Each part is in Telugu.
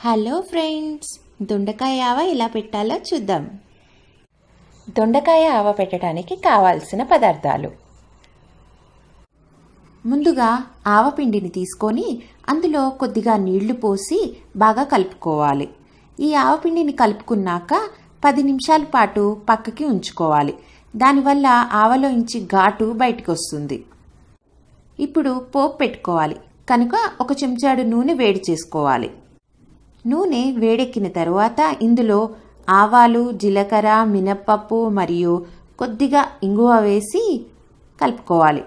హలో ఫ్రెండ్స్ దొండకాయ ఆవ ఎలా పెట్టాలో చూద్దాం దొండకాయ ఆవ పెట్టడానికి కావాల్సిన పదార్థాలు ముందుగా ఆవపిండిని తీసుకొని అందులో కొద్దిగా నీళ్లు పోసి బాగా కలుపుకోవాలి ఈ ఆవపిండిని కలుపుకున్నాక పది నిమిషాల పాటు పక్కకి ఉంచుకోవాలి దానివల్ల ఆవలోంచి ఘాటు బయటకు వస్తుంది ఇప్పుడు పోపు పెట్టుకోవాలి కనుక ఒక చెంచాడు నూనె వేడి చేసుకోవాలి నూనె వేడెక్కిన తరువాత ఇందులో ఆవాలు జీలకర్ర మినప్పప్పు మరియు కొద్దిగా ఇంగువ వేసి కలుపుకోవాలి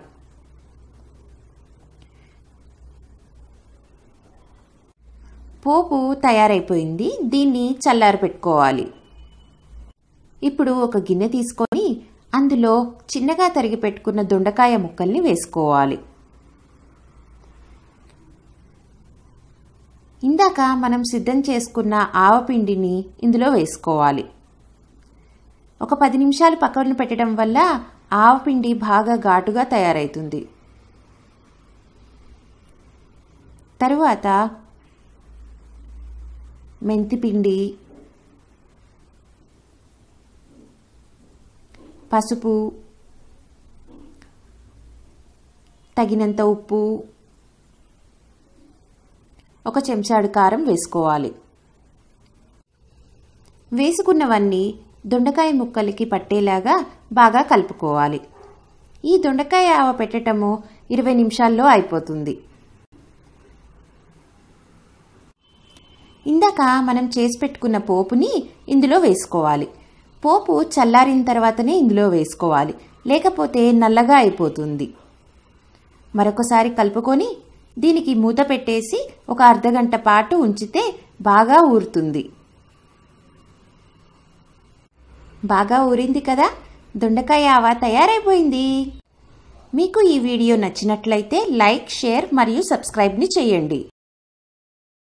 పోపు తయారైపోయింది దీన్ని చల్లారి పెట్టుకోవాలి ఇప్పుడు ఒక గిన్నె తీసుకొని అందులో చిన్నగా తరిగి పెట్టుకున్న దొండకాయ ముక్కల్ని వేసుకోవాలి ఇందాక మనం సిద్ధం చేసుకున్న ఆవపిండిని ఇందులో వేసుకోవాలి ఒక పది నిమిషాలు పక్కన పెట్టడం వల్ల ఆవపిండి బాగా ఘాటుగా తయారవుతుంది తరువాత మెంతిపిండి పసుపు తగినంత ఉప్పు ఒక చెంచాడు కారం వేసుకోవాలి వేసుకున్నవన్నీ దొండకాయ ముక్కలకి పట్టేలాగా బాగా కలుపుకోవాలి ఈ దొండకాయ ఆవ పెట్టటము ఇరవై నిమిషాల్లో అయిపోతుంది ఇందాక మనం చేసి పెట్టుకున్న పోపుని ఇందులో వేసుకోవాలి పోపు చల్లారిన తర్వాతనే ఇందులో వేసుకోవాలి లేకపోతే నల్లగా అయిపోతుంది మరొకసారి కలుపుకొని దీనికి మూత పెట్టేసి ఒక అర్ధగంట పాటు ఉంచితే బాగా ఊరుతుంది బాగా ఊరింది కదా దొండకాయ ఆవ తయారైపోయింది మీకు ఈ వీడియో నచ్చినట్లయితే లైక్ షేర్ మరియు సబ్స్క్రైబ్ని చేయండి